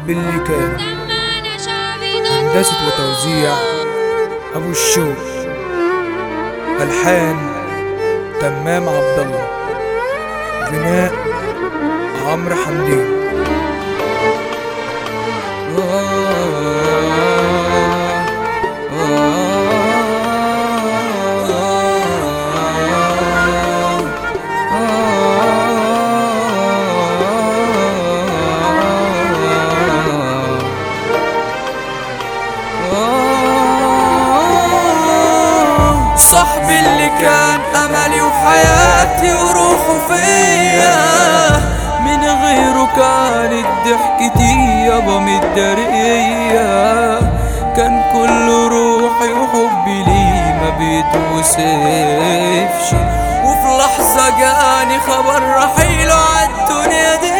صاحبي اللي كان هندسة وتوزيع أبو الشوق ألحان تمام عبد الله غناء عمرو حمدين صاحبي اللي كان املي وحياتي وروحه فيا من غيره كانت ضحكتي يابا متدارية كان كل روحي وحبي ليه ما بيتوصفش وفي لحظة جاني خبر رحيله عالدنيا دي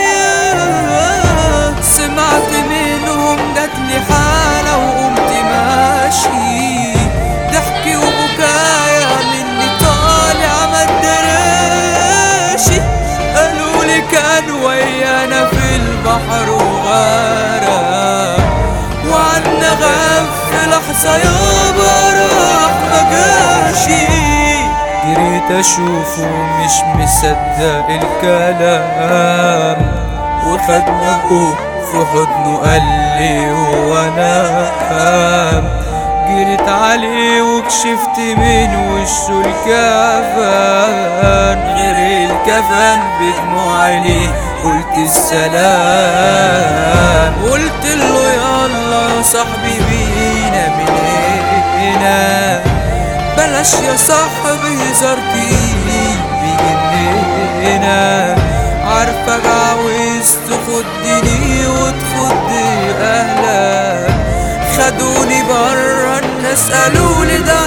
سمعت منهم جاتلي حالة وقمت ماشي ضحكي وبكايا مني طالع ما اتدراشي قالوا لي كان ويانا في البحر وغرق وعنا غاب في لحظة يابا راح ما جاشي جريت اشوفه مش مصدق الكلام وخدنه في حضنه قال لي وانا قام جريت عليه وكشفت من وشه الكفن غير الكفن بدموع عينيه قلت السلام قلت له يلا يا صاحبي بينا من هنا بلاش يا صاحبي هزارتي بجننا عارفك عاوز تخدني وتخد اهلك خدوني برا الناس قالوا لي ده